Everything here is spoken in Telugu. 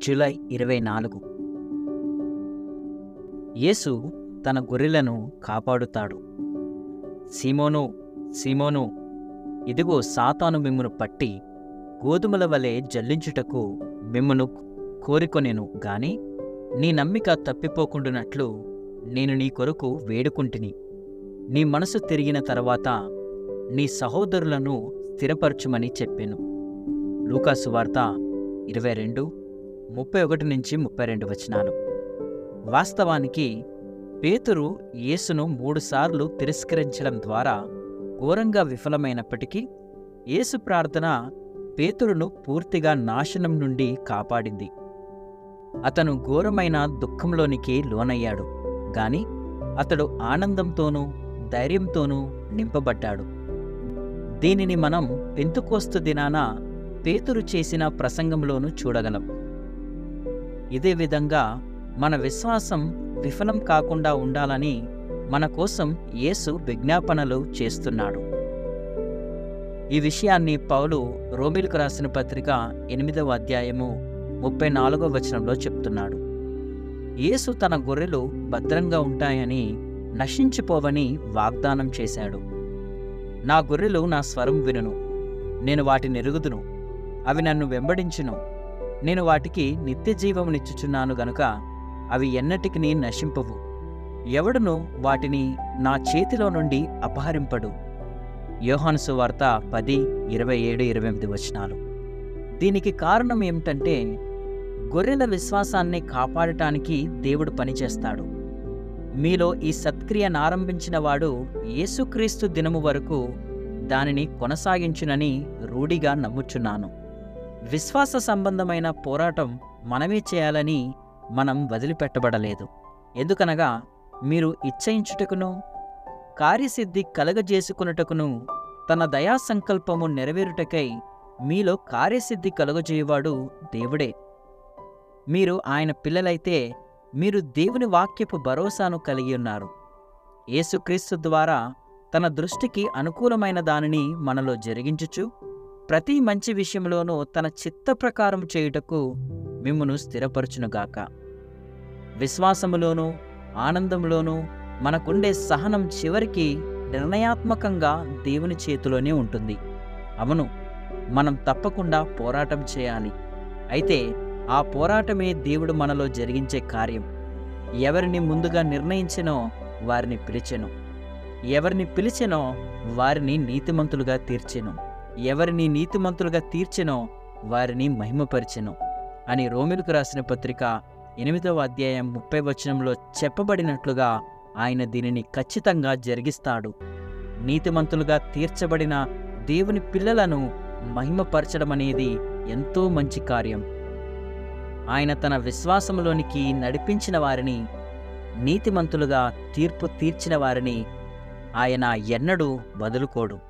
జూలై ఇరవై నాలుగు యేసు తన గొర్రెలను కాపాడుతాడు సీమోను సీమోను ఇదిగో సాతాను మిమ్మును పట్టి గోధుమల వలె జల్లించుటకు మిమ్మును కోరికొనెను గాని నీ నమ్మిక తప్పిపోకుండునట్లు నేను నీ కొరకు వేడుకుంటిని నీ మనసు తిరిగిన తర్వాత నీ సహోదరులను స్థిరపరచుమని చెప్పెను లూకాసు వార్త ఇరవై రెండు ముప్పై ఒకటి నుంచి ముప్పై రెండు వచనాలు వాస్తవానికి పేతురు యేసును మూడుసార్లు తిరస్కరించడం ద్వారా ఘోరంగా విఫలమైనప్పటికీ యేసు ప్రార్థన పేతురును పూర్తిగా నాశనం నుండి కాపాడింది అతను ఘోరమైన దుఃఖంలోనికి లోనయ్యాడు గాని అతడు ఆనందంతోనూ ధైర్యంతోనూ నింపబడ్డాడు దీనిని మనం పెంతుకోస్తు దినాన పేతురు చేసిన ప్రసంగంలోనూ చూడగలం ఇదే విధంగా మన విశ్వాసం విఫలం కాకుండా ఉండాలని మన కోసం యేసు విజ్ఞాపనలు చేస్తున్నాడు ఈ విషయాన్ని పౌలు రోమిలకు రాసిన పత్రిక ఎనిమిదవ అధ్యాయము ముప్పై నాలుగవ వచనంలో చెప్తున్నాడు యేసు తన గొర్రెలు భద్రంగా ఉంటాయని నశించిపోవని వాగ్దానం చేశాడు నా గొర్రెలు నా స్వరం వినును నేను వాటిని ఎరుగుదును అవి నన్ను వెంబడించును నేను వాటికి నిత్య జీవమునిచ్చుచున్నాను గనుక అవి ఎన్నటికి నశింపవు ఎవడును వాటిని నా చేతిలో నుండి అపహరింపడు యోహాను సువార్త పది ఇరవై ఏడు ఇరవై ఎనిమిది వచనాలు దీనికి కారణం ఏమిటంటే గొర్రెల విశ్వాసాన్ని కాపాడటానికి దేవుడు పనిచేస్తాడు మీలో ఈ సత్క్రియను ఆరంభించిన వాడు యేసుక్రీస్తు దినము వరకు దానిని కొనసాగించునని రూఢిగా నమ్ముచున్నాను విశ్వాస సంబంధమైన పోరాటం మనమే చేయాలని మనం వదిలిపెట్టబడలేదు ఎందుకనగా మీరు ఇచ్చయించుటకును కార్యసిద్ధి కలగజేసుకున్నటకును తన దయా సంకల్పము నెరవేరుటకై మీలో కార్యసిద్ధి కలుగజేయవాడు దేవుడే మీరు ఆయన పిల్లలైతే మీరు దేవుని వాక్యపు భరోసాను కలిగి ఉన్నారు యేసుక్రీస్తు ద్వారా తన దృష్టికి అనుకూలమైన దానిని మనలో జరిగించుచు ప్రతి మంచి విషయంలోనూ తన చిత్త ప్రకారం చేయుటకు మిమ్మును స్థిరపరచునుగాక విశ్వాసములోనూ ఆనందంలోనూ మనకుండే సహనం చివరికి నిర్ణయాత్మకంగా దేవుని చేతిలోనే ఉంటుంది అవును మనం తప్పకుండా పోరాటం చేయాలి అయితే ఆ పోరాటమే దేవుడు మనలో జరిగించే కార్యం ఎవరిని ముందుగా నిర్ణయించెనో వారిని పిలిచెను ఎవరిని పిలిచెనో వారిని నీతిమంతులుగా తీర్చెను ఎవరిని నీతిమంతులుగా తీర్చెనో వారిని మహిమపరిచెను అని రోమిలకు రాసిన పత్రిక ఎనిమిదవ అధ్యాయం ముప్పై వచనంలో చెప్పబడినట్లుగా ఆయన దీనిని ఖచ్చితంగా జరిగిస్తాడు నీతిమంతులుగా తీర్చబడిన దేవుని పిల్లలను మహిమపరచడం అనేది ఎంతో మంచి కార్యం ఆయన తన విశ్వాసంలోనికి నడిపించిన వారిని నీతిమంతులుగా తీర్పు తీర్చిన వారిని ఆయన ఎన్నడూ వదులుకోడు